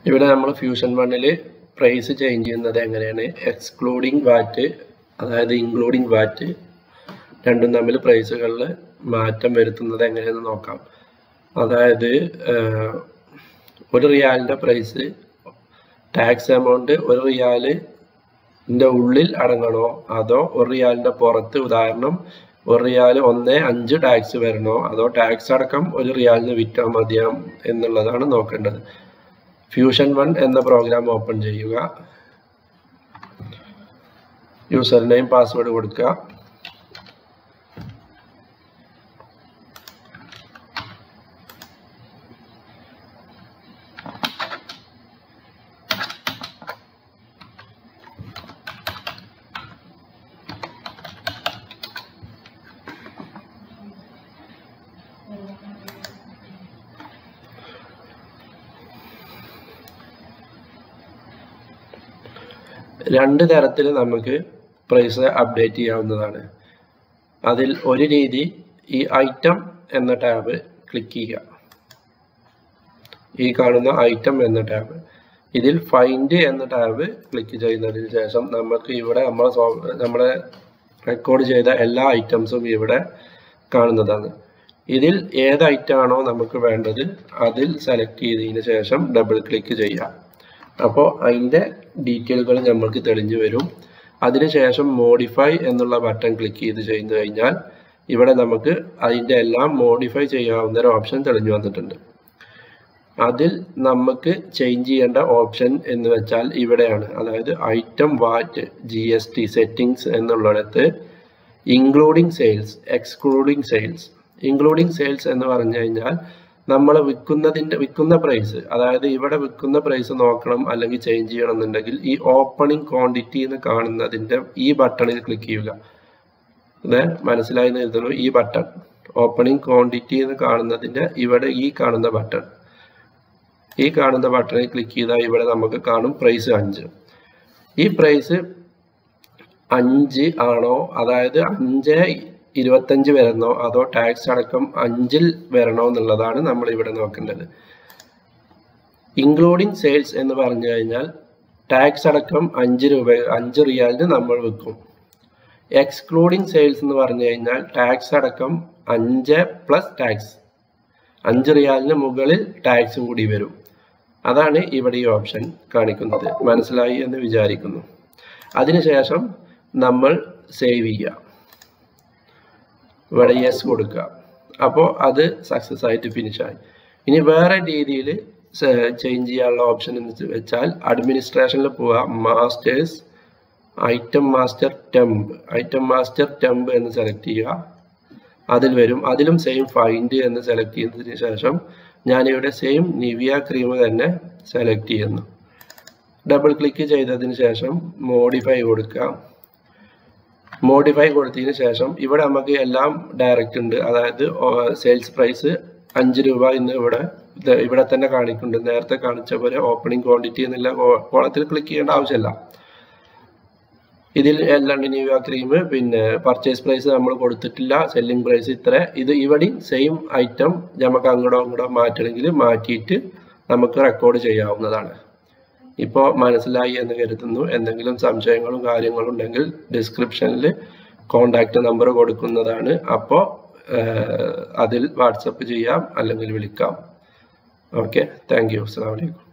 ഇവിടെ നമ്മൾ ഫ്യൂഷൻ വണ്ണിൽ പ്രൈസ് ചേഞ്ച് ചെയ്യുന്നത് എങ്ങനെയാണ് എക്സ്ക്ലൂഡിങ് വാറ്റ് അതായത് ഇൻക്ലൂഡിങ് വാറ്റ് രണ്ടും തമ്മിൽ പ്രൈസുകളിൽ മാറ്റം വരുത്തുന്നത് എങ്ങനെയെന്ന് നോക്കാം അതായത് ആഹ്, ഒരു റിയാലിൻ്റെ പ്രൈസ് ടാക്സ് എമൗണ്ട് ഒരു റിയാലിൻ്റെ ഉള്ളിൽ അടങ്ങണോ അതോ ഒരു റിയാലിൻ്റെ പുറത്ത് ഉദാഹരണം ഒരു റിയാൽ ഒന്ന് അഞ്ച് ടാക്സ് വരണോ അതോ ടാക്സ് അടക്കം ഒരു റിയാലിന് വിറ്റാൽ മതിയാം എന്നുള്ളതാണ് നോക്കേണ്ടത് ഫ്യൂഷൻ വൺ എന്ന പ്രോഗ്രാം ഓപ്പൺ ചെയ്യുക യൂസർ നെയിം പാസ്വേഡ് കൊടുക്കുക രണ്ട് തരത്തിൽ നമുക്ക് പ്രൈസ് അപ്ഡേറ്റ് ചെയ്യാവുന്നതാണ് അതിൽ ഒരു രീതി ഈ ഐറ്റം എന്ന ടാബ് ക്ലിക്ക് ചെയ്യുക ഈ കാണുന്ന ഐറ്റം എന്ന ടാബ് ഇതിൽ ഫൈൻഡ് എന്ന ടാബ് ക്ലിക്ക് ചെയ്യുന്നതിന് ശേഷം നമുക്ക് ഇവിടെ നമ്മളെ സോ- നമ്മളെ റെക്കോർഡ് ചെയ്ത എല്ലാ ഐറ്റംസും ഇവിടെ കാണുന്നതാണ് ഇതിൽ ഏത് ഐറ്റം ആണോ നമുക്ക് വേണ്ടത് അതിൽ സെലക്ട് ചെയ്തതിന് ശേഷം ഡബിൾ ക്ലിക്ക് ചെയ്യാം അപ്പോൾ അതിൻ്റെ ഡീറ്റെയിലുകൾ നമ്മൾക്ക് തെളിഞ്ഞു വരും അതിനുശേഷം മോഡിഫൈ എന്നുള്ള ബട്ടൺ ക്ലിക്ക് ചെയ്ത് ചെയ്ത് കഴിഞ്ഞാൽ ഇവിടെ നമുക്ക് അതിൻ്റെ എല്ലാം മോഡിഫൈ ചെയ്യാവുന്ന ഒരു ഓപ്ഷൻ തെളിഞ്ഞു വന്നിട്ടുണ്ട് അതിൽ നമുക്ക് ചേഞ്ച് ചെയ്യേണ്ട ഓപ്ഷൻ എന്ന് വെച്ചാൽ ഇവിടെയാണ് അതായത് item VAT G S T settings എന്നുള്ളിടത്ത് including sales excluding sales including sales എന്ന് പറഞ്ഞു കഴിഞ്ഞാൽ നമ്മൾ വിൽക്കുന്നതിൻ്റെ വിൽക്കുന്ന പ്രൈസ് അതായത് ഇവിടെ വിൽക്കുന്ന പ്രൈസ് നോക്കണം അല്ലെങ്കിൽ ചേഞ്ച് ചെയ്യണം എന്നുണ്ടെങ്കിൽ ഈ ഓപ്പണിംഗ് ക്വാണ്ടിറ്റി എന്ന് കാണുന്നതിൻ്റെ ഈ ബട്ടണിൽ ക്ലിക്ക് ചെയ്യുക ഇത് മനസ്സിലായി എന്ന് കരുതുന്നു ഈ ബട്ടൺ ഓപ്പണിംഗ് ക്വാണ്ടിറ്റി എന്ന് കാണുന്നതിൻ്റെ ഇവിടെ ഈ കാണുന്ന ബട്ടൺ ഈ കാണുന്ന ബട്ടണിൽ ക്ലിക്ക് ചെയ്താൽ ഇവിടെ നമുക്ക് കാണും പ്രൈസ് അഞ്ച് ഈ പ്രൈസ് അഞ്ച് ആണോ അതായത് അഞ്ച് ഇരുപത്തഞ്ച് വരണോ അതോ ടാക്സ് അടക്കം അഞ്ചിൽ വരണോ എന്നുള്ളതാണ് നമ്മൾ ഇവിടെ നോക്കേണ്ടത് ഇൻക്ലൂഡിങ് സെയിൽസ് എന്ന് പറഞ്ഞു കഴിഞ്ഞാൽ ടാക്സ് അടക്കം അഞ്ച് രൂപ അഞ്ച് റിയാലിന് നമ്മൾ വിൽക്കും എക്സ്ക്ലൂഡിങ് സെയിൽസ് എന്ന് പറഞ്ഞു കഴിഞ്ഞാൽ ടാക്സ് അടക്കം അഞ്ച് പ്ലസ് ടാക്സ് അഞ്ച് റിയാലിന് മുകളിൽ ടാക്സും കൂടി വരും അതാണ് ഇവിടെ ഈ ഓപ്ഷൻ കാണിക്കുന്നത് മനസ്സിലായി എന്ന് വിചാരിക്കുന്നു അതിനുശേഷം നമ്മൾ സേവ് ചെയ്യുക ഇവിടെ യെസ് കൊടുക്കുക അപ്പോൾ അത് സക്സസ് ആയിട്ട് finish ആയി ഇനി വേറെ രീതിയിൽ ചേഞ്ച് ചെയ്യാനുള്ള ഓപ്ഷൻ എന്ന് വെച്ചാൽ അഡ്മിനിസ്ട്രേഷനിൽ പോവുക masters item master temp item master temp എന്ന് സെലക്ട് ചെയ്യുക അതിൽ വരും അതിലും സെയിം ഫൈൻഡ് എന്ന് സെലക്ട് ചെയ്തതിന് ശേഷം ഞാനിവിടെ സെയിം നിവിയ ക്രീം തന്നെ സെലക്ട് ചെയ്യുന്നു ഡബിൾ ക്ലിക്ക് ചെയ്തതിന് ശേഷം മോഡിഫൈ കൊടുക്കുക മോഡിഫൈ കൊടുത്തതിന് ശേഷം ഇവിടെ നമുക്ക് എല്ലാം ഡയറക്റ്റ് ഉണ്ട് അതായത് സെയിൽസ് പ്രൈസ് അഞ്ച് രൂപ ഇന്ന് ഇവിടെ ഇത് ഇവിടെ തന്നെ കാണിക്കുന്നുണ്ട് നേരത്തെ കാണിച്ച പോലെ ഓപ്പണിംഗ് ക്വാണ്ടിറ്റി എന്നുള്ള കോളത്തിൽ ക്ലിക്ക് ചെയ്യേണ്ട ആവശ്യമില്ല ഇതിൽ എല്ലാം നിവ ക്രീം പിന്നെ പർച്ചേസ് പ്രൈസ് നമ്മൾ കൊടുത്തിട്ടില്ല സെല്ലിംഗ് പ്രൈസ് ഇത്ര ഇത് ഇവിടെയും സെയിം ഐറ്റം നമുക്ക് അങ്ങോട്ടോ അങ്ങോട്ടോ മാറ്റണമെങ്കിൽ മാറ്റിയിട്ട് നമുക്ക് റെക്കോർഡ് ചെയ്യാവുന്നതാണ് ഇപ്പോൾ മനസ്സിലായി എന്ന് കരുതുന്നു എന്തെങ്കിലും സംശയങ്ങളും കാര്യങ്ങളും ഉണ്ടെങ്കിൽ ഡിസ്ക്രിപ്ഷനിൽ കോണ്ടാക്ട് നമ്പർ കൊടുക്കുന്നതാണ് അപ്പോൾ അതിൽ വാട്സപ്പ് ചെയ്യാം അല്ലെങ്കിൽ വിളിക്കാം ഓക്കെ താങ്ക് യു അസ്സാം വലൈക്കും